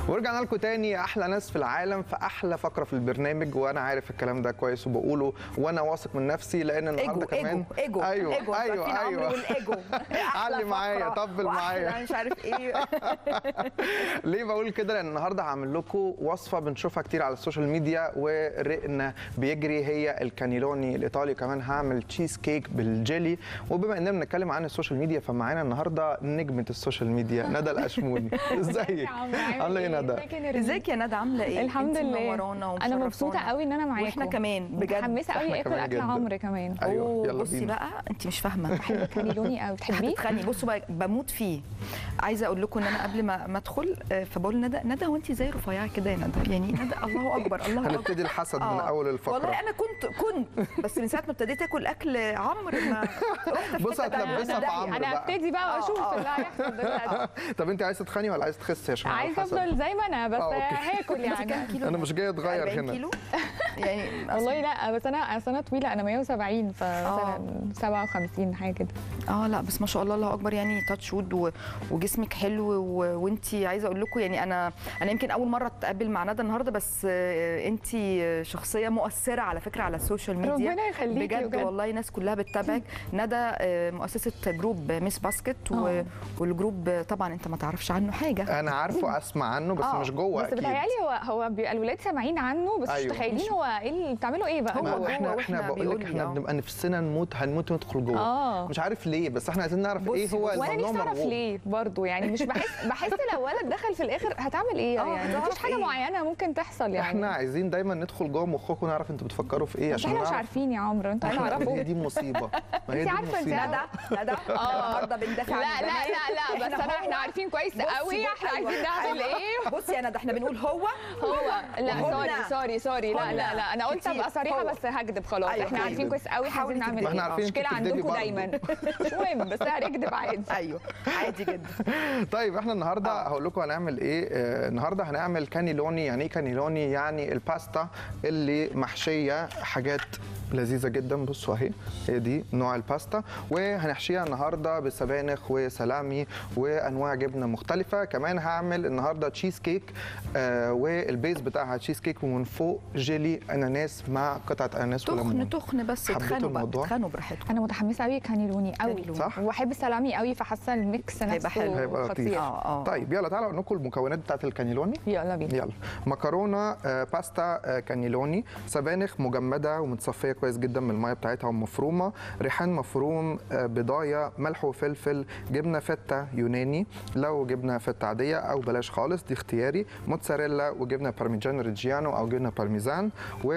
ورجعنا لكم تاني احلى ناس في العالم في احلى فقره في البرنامج وانا عارف الكلام ده كويس وبقوله وانا واثق من نفسي لان النهارده ايجو كمان ايجو ايجو ايوه ايجو ايوه عارفين عمرو ايوه والايجو أحلى علي معايا، فقرة طبل وأحلى معايا. مش عارف ايه ليه بقول كده لان النهارده هعمل لكم وصفه بنشوفها كتير على السوشيال ميديا ورقنا بيجري هي الكانيلوني الايطالي كمان هعمل تشيز كيك بالجيلي وبما اننا بنتكلم عن السوشيال ميديا فمعانا النهارده نجمه السوشيال ميديا ندى الاشموني ازيك عامله ايه ندى ازيك يا ندى عامله ايه الحمد انتي لله منورانا انا مبسوطه ومشرفانا. قوي ان انا معاكم واحنا كمان بجد متحمسه إحنا قوي اكل كمان اكل جداً. عمرو كمان ايوه أوه، يلا بصي بينا بقى انت مش فاهمه كانيلوني قوي بتحبيه هتتخني بصوا بقى بموت فيه عايزه اقول لكم ان انا قبل ما ما ادخل آه، فبقول ندى ندى هو انت زي رفيعه كده يا ندى يعني ندى الله اكبر الله اكبر هنبتدي الحسد من آه. اول الفقره والله انا كنت كنت بس من ساعه ما ابتديت اكل اكل عمرو ما رحت في بص حتة تانية. هتلبسها في أنا- عمرو انا بقى. هبتدي بقى آه، واشوف آه. اللي هيحصل دلوقتي طب انت عايزه تتخني ولا عايزه تخسي عشان على عايزه حسب. افضل زي ما انا بس آه، أوكي. هاكل انت كام يعني كيلو انا مش جاي اتغير 40 هنا كيلو يعني والله لا بس انا اصل انا طويله انا 170 فمثلا 57 حاجه كده اه لا بس ما شاء الله الله اكبر يعني تاتش وود و- وجسمك حلو و- وانتي عايزه اقول لكم يعني انا انا يمكن اول مره اتقابل مع ندى النهارده بس آه، انتي شخصيه مؤثره على فكره على السوشيال ميديا ربنا يخليكي بجد بجد. والله ناس كلها بتتابعك ندى آه، مؤسسه جروب ميس باسكت و- آه. والجروب طبعا انت ما تعرفش عنه حاجه انا عارفه اسمع عنه بس آه، مش جوه بس اكيد بتهيألي هو هو بيبقى الولاد سامعين عنه بس مش أيوة. متخيلين هو ايه اللي بتعملوا ايه بقى هو ما جوه احنا وإحنا احنا بقول بيقول لك لي احنا آه. بنبقى نفسنا نموت هنموت وندخل جوه اه مش عارف ليه بس احنا عايزين نعرف ايه بصي، هو بصي. وانا الممنوع نفسي اعرف مرغوب ليه برضه يعني مش بحس بحس لو ولد دخل في الاخر هتعمل ايه آه، يعني هتعرف مفيش حاجه إيه؟ معينه ممكن تحصل يعني احنا عايزين دايما ندخل جوه مخكم ونعرف انتوا بتفكروا في ايه بس عشان احنا مش نعرف عارفين يا عمرو انتوا احنا- هي هتعرفوا دي مصيبه ما هي انت دي عارفة انت مصيبه ندى ندى النهارده بندافع لا عن لا البنات. لا لا بس إحنا انا هو- احنا عارفين كويس بصي، قوي بصي، احنا أيوة، عايزين نعمل أيوة. ايه بصي يا ندى احنا بنقول هو هو لا وهن. سوري سوري سوري لا لا لا انا قلت كتير. ابقى صريحه هو. بس هكدب خلاص أيوة، احنا أيوة. عارفين كويس قوي احنا حاولي عايزين نعمل تكدبي. ايه ما احنا عارفين مشكله انت بتكدبي عندكم برضه. دايما مش مهم بس هنكدب عادي ايوه عادي جدا طيب احنا النهارده هقول لكم هنعمل ايه آه، النهارده هنعمل كانيلوني يعني ايه كانيلوني يعني الباستا اللي محشيه حاجات لذيذه جدا بصوا اهي هي دي نوع الباستا وهنحشيها النهارده بسبانخ وسلامي وانواع جبنه مختلفه كمان هعمل النهارده تشيز كيك آه والبيز بتاعها تشيز كيك ومن فوق جيلي اناناس مع قطعه اناناس وليمون تخن تخن بس حبيتوا تخنوا بقى الموضوع؟ تخنوا براحتكم انا متحمسه قوي كانيلوني قوي كانيلوني. صح؟ وبحب السلامي قوي فحاسه الميكس هيبقى نفسه حلو. هيبقى لطيف. خطير اه اه طيب يلا تعالوا اقول لكم المكونات بتاعت الكانيلوني يلا بينا يلا مكرونه آه، باستا آه، كانيلوني سبانخ مجمده ومتصفيه كويس جدا من الميه بتاعتها ومفرومه ريحان مفروم آه، بضايه ملح وفلفل جبنه فته يوناني لو جبنه فته عاديه او بلاش خالص دي اختياري موتزاريلا وجبنه بارميجان ريجيانو او جبنه بارميزان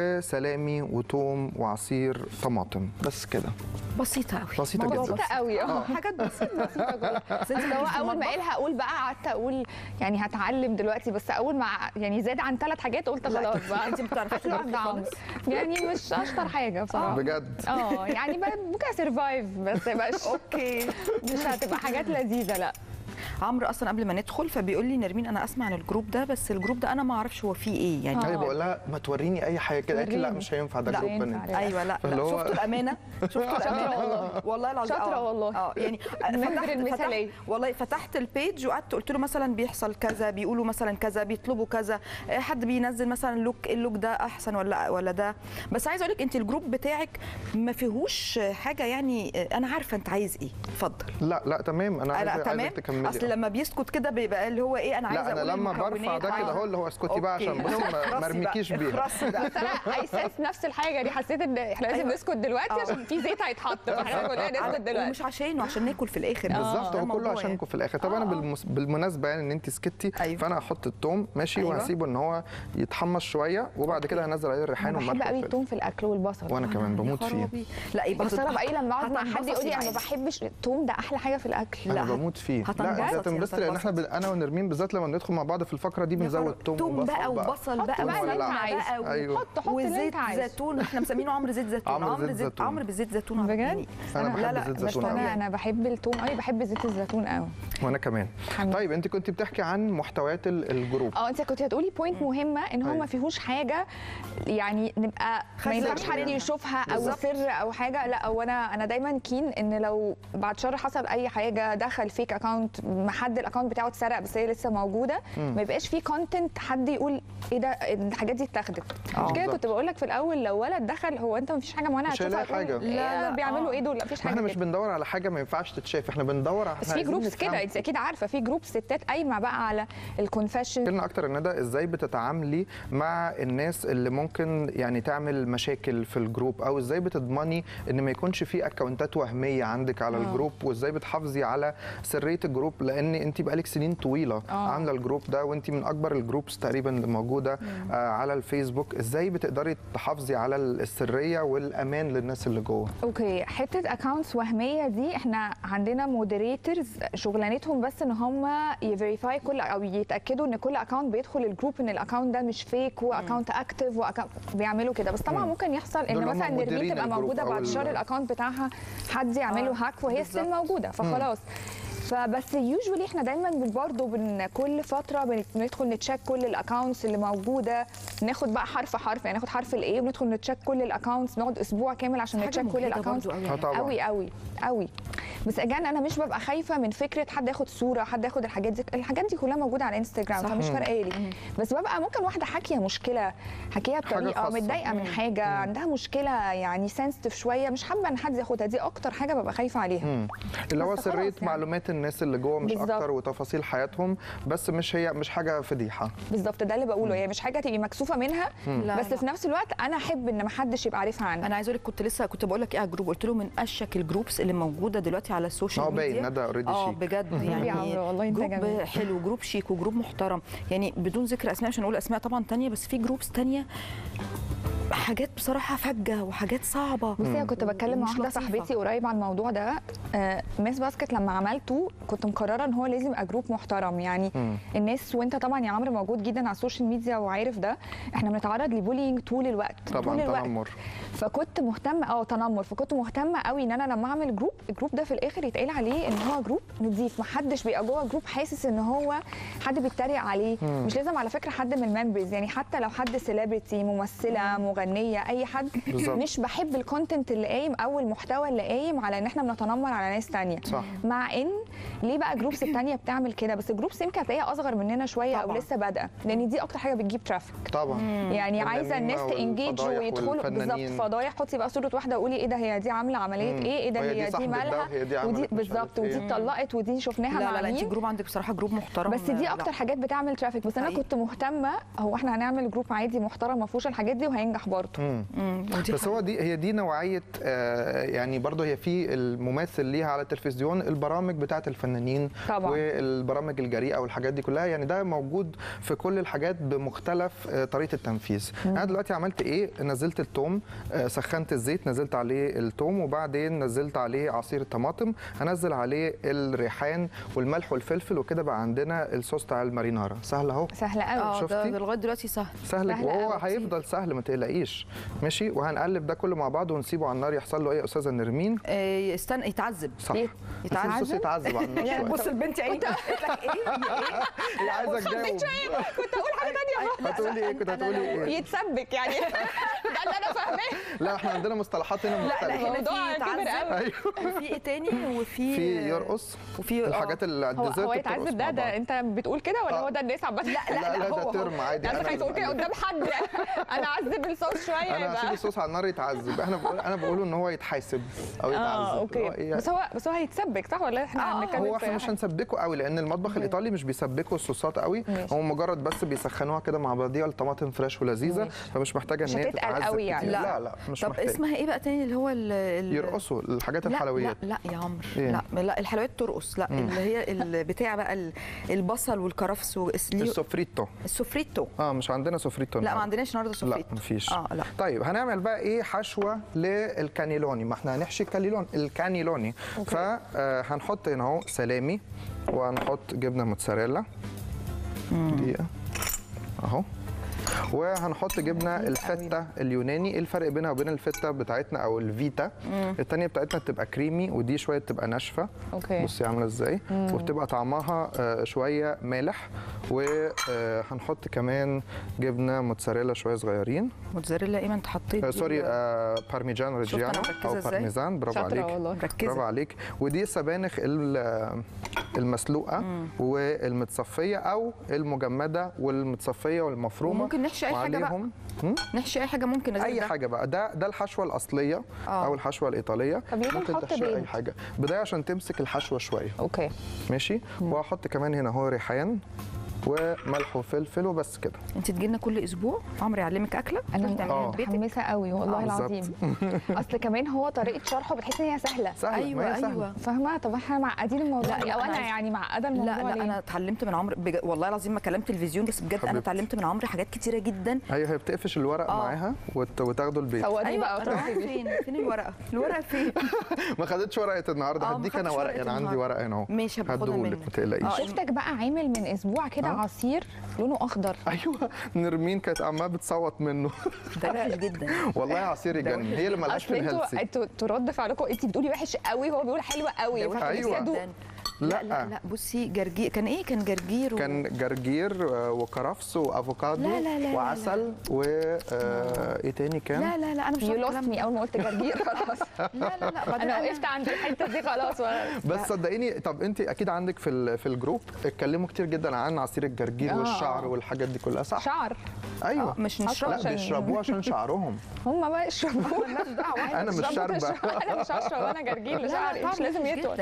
وسلامي وتوم وعصير طماطم بس كده بسيطه قوي بسيطة موضوع جدا. بسيطه قوي اه حاجات بسيطه بسيطه جدا بس انت اصل هو مالكيش في اول ما المطبخ؟ قالها اقول بقى قعدت اقول يعني هتعلم دلوقتي بس اول ما يعني زاد عن ثلاث حاجات قلت لا، خلاص بقى انت ما بتعرفيش أطلع تطبخي عمرو. خالص. يعني مش اشطر حاجه بصراحه بجد اه يعني بقى ممكن اسرفايف بس مش اوكي مش هتبقى حاجات لذيذه لا عمرو اصلا قبل ما ندخل فبيقول لي نرمين انا اسمع عن الجروب ده بس الجروب ده انا ما اعرفش هو فيه ايه يعني آه. هي بقول لها ما توريني اي حاجه كده قالت لي لا وريني. مش هينفع ده لا، جروب ينفع بنات لا. ايوه لا, فاللي لا هو- شفتوا الامانه شفتوا الامانه والله. والله العظيم شاطرة آه. والله. اه يعني النمر فتحت المثالية. فتحت والله فتحت البيج وقعدت قلت له مثلا بيحصل كذا بيقولوا مثلا كذا بيطلبوا كذا آه، حد بينزل مثلا لوك اللوك ده احسن ولا ولا ده بس عايزه اقول لك انت الجروب بتاعك ما فيهوش حاجه يعني آه، انا عارفه انت عايز ايه اتفضل لا لا تمام انا آه، عايزه لا تمام عايزك تكملي اصل آه. لما بيسكت كده بيبقى اللي هو ايه انا عايزه لا انا اقول لما برفع المكونات. ده كده آه. اهو اللي هو اسكتي بقى عشان أوكي. بصي ما- ما اخرسي بقى، ارميكيش بيها اخرسي بقى بس انا ايساس نفس الحاجه دي حسيت ان احنا لازم أيوة. نسكت دلوقتي آه. عشان في زيت هيتحط فاحنا كلنا نسكت دلوقتي ومش عشانه عشان ناكل في الاخر بالظبط ده هو الموضوع كله يعني. عشانكم في الاخر طب انا آه، آه. بالمس... بالمناسبه يعني ان انت سكتي أيوة. فانا هحط التوم ماشي أيوة. وهسيبه ان هو يتحمص شويه وبعد كده هنزل عليه الريحان انا بحب والملح قوي والفلفل. التوم في الاكل والبصل وانا كمان بموت يا فيه خرابي. لا يبقى بس انا بقى ايه لما اقعد مع حد هتنبسطي يقول لي انا ما عادي. بحبش التوم ده احلى حاجه في الاكل انا لا، بموت فيه لا هتنبسطي، انت هتنبسطي لان احنا ب... هتنبسطي. انا ونرمين بالذات لما بندخل مع بعض في الفقره دي بنزود توم توم وبصل بقى وبصل حط بقى بقى اللي انت وسمنة عايزه. بقى و- أيوة. حط حط اللي وزيت انت عايزه زيتون احنا مسمينه عمرو زيت زيتون عمرو زيت زيتون. عمرو بزيت زيتون بجد؟ يعني انا لا، بحب لا، زيت بس بس زيتون انا قوي انا بحب التوم قوي بحب زيت الزيتون قوي وانا كمان حمد. طيب انت كنت بتحكي عن محتويات ال- الجروب اه انت كنت هتقولي بوينت مهمه ان هو أيوة. ما فيهوش حاجه يعني نبقى ما خزن ينفعش حد منها. يشوفها او بالظبط. سر او حاجه لا هو انا انا دايما كين ان لو بعد شر حصل اي حاجه دخل فيك اكونت ما حد الاكونت بتاعه اتسرق بس هي لسه موجوده ما يبقاش في كونتنت حد يقول ايه ده الحاجات دي اتاخدت آه، مش كده بالظبط. كنت بقول لك في الاول لو ولد دخل هو انت مفيش حاجه معينه مش هيلاقي هتشوفها حاجة. تقول لا، لا لا، بيعملوا آه. ايه دول لا مفيش ما حاجه احنا مش كده. بندور على حاجه ما ينفعش تتشاف احنا بندور على بس في عايزين جروبس كده نفهم. انت اكيد عارفه في جروب ستات قايمه بقى على الكونفشن لنا اكتر ان ده ازاي بتتعاملي مع الناس اللي ممكن يعني تعمل مشاكل في الجروب او ازاي بتضمني ان ما يكونش في اكونتات وهميه عندك على الجروب وازاي بتحافظي على سريه الجروب لان انت بقالك سنين طويله آه. عامله الجروب ده وانت من اكبر الجروبس تقريبا اللي موجوده آه على الفيسبوك ازاي بتقدري تحافظي على السريه والامان للناس اللي جوه اوكي حته اكونتس وهميه دي احنا عندنا مودريتورز شغلانتهم بس ان هم يفيريفاي كل او يتاكدوا ان كل اكونت بيدخل الجروب ان الاكونت ده مش فيك واكونت اكتف واكونت بيعملوا كده بس طبعا مم. ممكن يحصل ان دول هم مثلا نرمين مديرين تبقى الجروب موجوده أو بعد ال- شهر الاكونت بتاعها حد يعمله آه، هاك وهي ستيل بالظبط. موجوده فخلاص فبس يوجوالي احنا دايما برضه بن كل فتره بن- بندخل نتشيك كل الاكونتس اللي موجوده ناخد بقى حرف حرف يعني ناخد حرف الايه وندخل نتشيك كل الاكونتس نقعد اسبوع كامل عشان حاجة نتشيك كل مجهدة الاكونتس برضو قوي آه طبعا قوي قوي قوي بس اجان انا مش ببقى خايفه من فكره حد ياخد صوره حد ياخد الحاجات دي الحاجات دي كلها موجوده على انستجرام صح. فمش مم. فارقه لي بس ببقى ممكن واحده حاكيه مشكله حكيها حاجة بطريقه خاصة. متضايقه من حاجه عندها مشكله يعني سنسيتيف شويه مش حابه ان حد ياخدها دي اكتر حاجه ببقى خايفه عليها مم. اللي هو بس خلاص سريه يعني. معلومات الناس اللي جوه مش بالظبط. اكتر وتفاصيل حياتهم بس مش هي مش حاجه فضيحه بالظبط ده اللي بقوله هي مش حاجه تبقي مكسوفه منها لا، بس لا. في نفس الوقت انا احب ان ما حدش يبقى عارفها عنها انا عايزه اقول لك كنت لسه كنت بقول لك ايه على الجروب قلت له من اشك الجروبس اللي موجوده دلوقتي على السوشيال هو ميديا باين ندى اوريدي اه شيك بجد يا يعني عمرو، والله انت جروب جميل. حلو جروب شيك وجروب محترم يعني بدون ذكر اسماء عشان اقول اسماء طبعا تانية بس في جروبس تانية حاجات بصراحه فجه وحاجات صعبه بصي انا كنت بتكلم مع ومش واحده لطيفة. صاحبتي قريب عن الموضوع ده آه، ماس باسكت لما عملته كنت مقرره ان هو لازم يبقى جروب محترم يعني مم. الناس وانت طبعا يا عمرو موجود جدا على السوشيال ميديا وعارف ده احنا بنتعرض لبولينج طول الوقت طبعا طول الوقت تنمر فكنت مهتمه اه تنمر فكنت مهتمه قوي ان انا لما اعمل جروب الجروب ده في الاخر يتقال عليه ان هو جروب نضيف محدش بيبقى جوه الجروب حاسس ان هو حد بيتريق عليه مم. مش لازم على فكره حد من الممبرز يعني حتى لو حد سيلبرتي ممثله مغنيه اي حد بالظبط. مش بحب الكونتنت اللي قايم او المحتوى اللي قايم على ان احنا بنتنمر على ناس تانية صح مع ان ليه بقى جروبس التانية بتعمل كده بس الجروبس يمكن هتلاقيها اصغر مننا شويه او طبعاً. لسه بادئه لان دي اكتر حاجه بتجيب ترافيك طبعا يعني عايزه الناس والنميمة تنجيج والفضايح ويدخلوا بالظبط والفنانين. فضايح حطي بقى صوره واحده قولي ايه ده هي دي عامله عمليه مم. ايه ايه ده وهي دي هي دي صاحبة ده مالها وهي دي ودي عملت مش عارف بالظبط ودي إيه. اتطلقت ودي شفناها لا مع لا لا انت مين جروب عندك بصراحه جروب محترم بس دي لا. اكتر حاجات بتعمل ترافيك بس انا حقيقي. كنت مهتمه هو احنا هنعمل جروب عادي محترم ما فيهوش الحاجات دي وهينجح برضه مم. مم، ودي بس هو دي هي دي نوعيه آه، يعني برضه هي في الممثل ليها على التلفزيون البرامج بتاعه الفنانين طبعا. والبرامج الجريئه والحاجات دي كلها يعني ده موجود في كل الحاجات بمختلف آه، طريقه التنفيذ انا دلوقتي عملت ايه نزلت التوم آه، سخنت الزيت نزلت عليه التوم وبعدين نزلت عليه عصير الطماطم هنزل عليه الريحان والملح والفلفل وكده بقى عندنا الصوص بتاع المارينارا سهل اهو سهله قوي اه ده شفتي؟ ده لغايه دلوقتي سهل سهل سهل وهو أوي. هيفضل سهل ما تقلقيش ماشي وهنقلب ده كله مع بعض ونسيبه على النار يحصل له ايه يا استاذه نرمين آه، استنى يتعذب صح ليه؟ يتعذب الصوص يتعذب على النار شويه بص البنت عيني قلت لك ايه هي عايزه تجاوب كنت اقول حاجه ثانيه هتقولي ايه كنت هتقولي ايه يتسبك يعني ده اللي انا فاهماه لا احنا عندنا مصطلحات هنا لا لا مختلفه هنا الموضوع في كبر يتعذب قوي. ايوه وفي ايه تاني وفي في يرقص وفي آه. الحاجات اللي هو الديزرت هو بترقص يتعذب ده مع ده بعض. انت بتقول كده ولا آه. هو ده الناس عم بس لا لا لا هو- ده هو. ترم عادي انا خايفه تقول كده اللي قدام حد انا اعذب الصوص شويه انا هسيب يبقى الصوص على النار يتعذب احنا بقول انا بقوله ان هو يتحاسب او يتعذب اه هو اوكي إيه؟ بس هو بس هو هيتسبك صح ولا احنا آه، هنتكلم هو في احنا مش حاجة؟ هنسبكه قوي لان المطبخ الايطالي مش بيسبكوا الصوصات قوي ماشي. هو مجرد بس بيسخنوها كده مع بعضيها الطماطم فريش ولذيذه ماشي. فمش محتاجه مش ان هي هتتقل تتعذب قوي يعني. كتير. لا. لا لا مش طب محتاج اسمها ايه بقى تاني اللي هو ال- ال- يرقصوا الحاجات لا الحلويات لا لا يا عمرو إيه؟ لا لا الحلويات ترقص لا اللي هي البتاع بقى ال- البصل والكرفس والسليو السوفريتو السوفريتو اه مش عندنا سوفريتو لا ما النهاردة. عندناش النهارده لا سوفريتو مفيش اه لا طيب هنعمل بقى ايه حشوه للكانيلوني ما احنا هنحشي الكانيلون الكانيلوني فهنحط هنا اهو سلامي وهنحط جبنه موتزاريلا دقيقه اهو وهنحط جبنه لذيذ الفته اليوناني ايه الفرق بينها وبين الفته بتاعتنا او الفيتا التانية بتاعتنا بتبقى كريمي ودي شويه بتبقى ناشفه اوكي بصي عامله ازاي وبتبقى طعمها آه، شويه مالح وهنحط كمان جبنه موتزاريلا شويه صغيرين موتزاريلا ايه ما انت حطيت آه، دي سوري ال- آه، بارميجان أنا ريجيانو مركزة او إزاي؟ بارميزان برافو شاطره عليك والله برافو مركزه عليك ودي السبانخ ال- المسلوقه والمتصفيه او المجمده والمتصفيه والمفرومه وممكن نحشي اي حاجه بقى وعليهم هم؟ نحشي اي حاجه ممكن غير اي ده. حاجه بقى ده ده الحشوه الاصليه آه. او الحشوه الايطاليه طب ليه ممكن بنحط تحشي اي بيض؟ حاجه بدايه عشان تمسك الحشوه شويه اوكي ماشي وهحط كمان هنا هو ريحان وملح وفلفل وبس كده انت تجي لنا كل اسبوع عمرو يعلمك اكله انا تروحي تعمليها آه. في بيتك متحمسه قوي والله آه، بالظبط. العظيم اصل كمان هو طريقه شرحه بتحس ان هي سهله سهله ما ايوه هي سهلة. ايوه فاهمه طب احنا معقدين الموضوع لا، لا، او أنا انا عايزة- يعني معقده الموضوع لا لا ليه؟ انا اتعلمت من عمرو بج... والله العظيم ما كلام تلفزيون بس بجد انا حبيبتي. اتعلمت من عمرو حاجات كتيره جدا ايوه هي بتقفش الورق آه. معاها وت... وتاخده البيت سوادي بقى أنا وتروحي بيه. فين فين الورقه الورقه فين ما خدتش ورقه النهارده آه، ما هديك انا خدتش ورقه ورقة انا عندي النهاردة. ورقه هنا اهو ماشي هبقى اخدها هديهولك منك ما تقلقيش آه. شفتك بقى عامل من اسبوع كده آه. عصير لونه اخضر ايوه نرمين كانت عماله بتصوت منه ده وحش جدا والله عصير يجنن هي اللي ملهاش اصل في انتوا الهيلثي انتوا ترد فعلكم انت بتقولي وحش قوي هو بيقول حلو قوي ده وحش فنفسي أيوة. أدوق. جدا لا لا لا بصي جرجير كان ايه كان جرجير و... كان جرجير آه، وكرفس وافوكادو لا، لا، لا، لا، وعسل و آه، ايه تاني كان لا لا لا انا مش يو عارفة لوست الكلام مي اول ما قلت جرجير خلاص ده. لا لا لا بعدين انا وقفت عند الحته دي خلاص ولا- بس صدقيني طب انت اكيد عندك في ال- في الجروب اتكلموا كتير جدا عن عصير الجرجير آه. والشعر والحاجات دي كلها صح شعر ايوه آه، مش أصلاً نشرب لا عشان- بيشربوه عشان شعرهم هم بقى يشربوه مالناش دعوه انا مش اشربوا شاربه تشرب. انا مش هشرب انا جرجير لا، لشعري طعمه مش لازم وحش يطول جدا.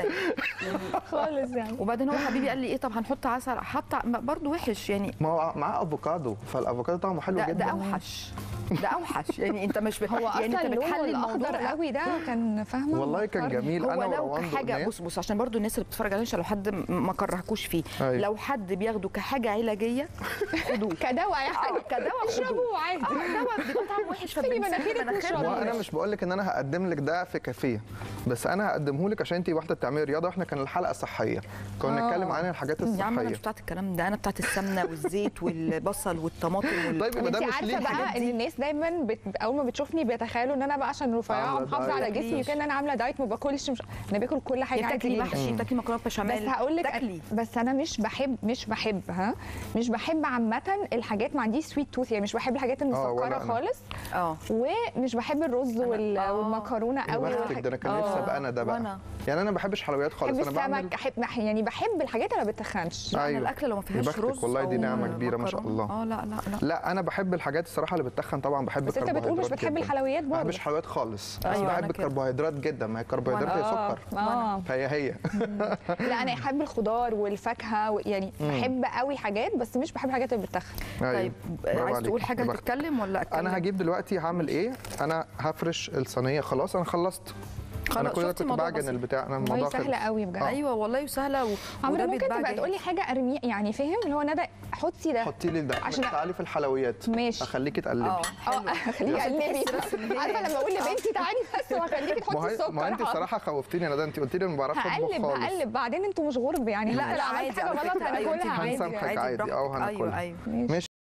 خالص يعني وبعدين هو حبيبي قال لي ايه طب هنحط عسل حط برضه وحش يعني ما هو معاه افوكادو فالافوكادو طعمه حلو ده, ده جدا اوحش ده اوحش يعني انت مش بت... هو يعني اصلا انت لونه بتحلي الموضوع الاخضر لا. قوي ده كان فاهمه والله كان فكرني. جميل هو انا لو وروان كحاجه دقناه. بص بص عشان برضو الناس اللي بتتفرج علينا عشان لو حد م- ما كرهكوش فيه أيوة. لو حد بياخده كحاجه علاجيه خدوه كدواء يعني اه كدواء خدوه اشربوه عادي اه دواء بيبقى طعمه وحش فيني فبنسيب مناخيرك مناخيرنا. واشربي. وانا مش بقول لك ان انا هقدم لك ده في كافيه بس انا هقدمه لك عشان انت واحده بتعملي رياضه واحنا كان الحلقه صحيه كنا آه. بنتكلم عن الحاجات يا عم انا الصحيه مش بتاعت الكلام ده انا بتاعت السمنه والزيت والبصل والطماطم وال... طيب يبقى انت ده مش عارفه ليه بقى الحاجات ان دي الناس دايما بت... اول ما بتشوفني بيتخيلوا ان انا بقى عشان رفيعه عاملة محافظه على دايت. جسمي وكده انا عامله دايت ما باكلش مش... انا باكل كل حاجه يعني عادي بتاكلي جدا. محشي بتاكلي مكرونه بشاميل بس هقول لك تاكلي بس انا مش بحب مش بحب ها مش بحب عامه الحاجات ما عنديش سويت توث يعني مش بحب الحاجات ولا المسكره أنا. خالص اه ومش بحب الرز وال... آه. والمكرونه يا قوي بختك ده انا كان آه. نفسي ابقى انا ده بقى وأنا. يعني انا ما بحبش حلويات بحب خالص انا بعمل السمك احب يعني بحب الحاجات اللي ما بتخنش لا، أيوة. انا الاكل لو ما فيهاش يا بختك رز والله دي أو نعمة كبيرة ما شاء مكرونة. الله. اه لا لا لا لا انا بحب الحاجات الصراحه اللي بتخن طبعا بحب بس انت بتقول مش الكربوهيدرات بتحب جداً. الحلويات ما برضه بحبش حلويات خالص بس أيوة، أنا بحب كده. الكربوهيدرات جدا ما هي الكربوهيدرات هي اه سكر اه فهي هي لا انا احب الخضار والفاكهه و- يعني بحب قوي حاجات بس مش بحب الحاجات اللي بتخن أيوة. طيب برافو عايز عليك. تقول حاجه يا بختك. تتكلم ولا اتكلم انا هجيب دلوقتي هعمل ايه انا هفرش الصينيه خلاص انا خلصت انا خلاص، كل ده شفتي كنت الموضوع بعجن بسيط. البتاع انا والله الموضوع سهله خلص قوي بجد ايوه والله سهله و... عمرو وده ممكن بيتباع تبقى جاهز. تقول لي حاجه ارمي يعني فاهم اللي هو ندى حطي ده حطي لي ده عشان أ- تعالي في الحلويات ماشي. اخليكي تقلبي اه حلو اه خليكي قلبي بس إن هي- عارفه لما اقول لبنتي تعالي بس وهخليكي ما تحطي هي السكر ما انت حاضر. الصراحه خوفتيني انا ده انت قلت لي ما بعرفش اطبخ هقلب خالص هقلب بعدين انتوا مش غرب يعني لا حتى لا لو عملت عادي حاجه على غلط فكرة، أيوة، هناكلها أنت عادي هنسامحك عادي عادي، براحتك. أو هناكلها. ايوه ايوه ماشي. ماشي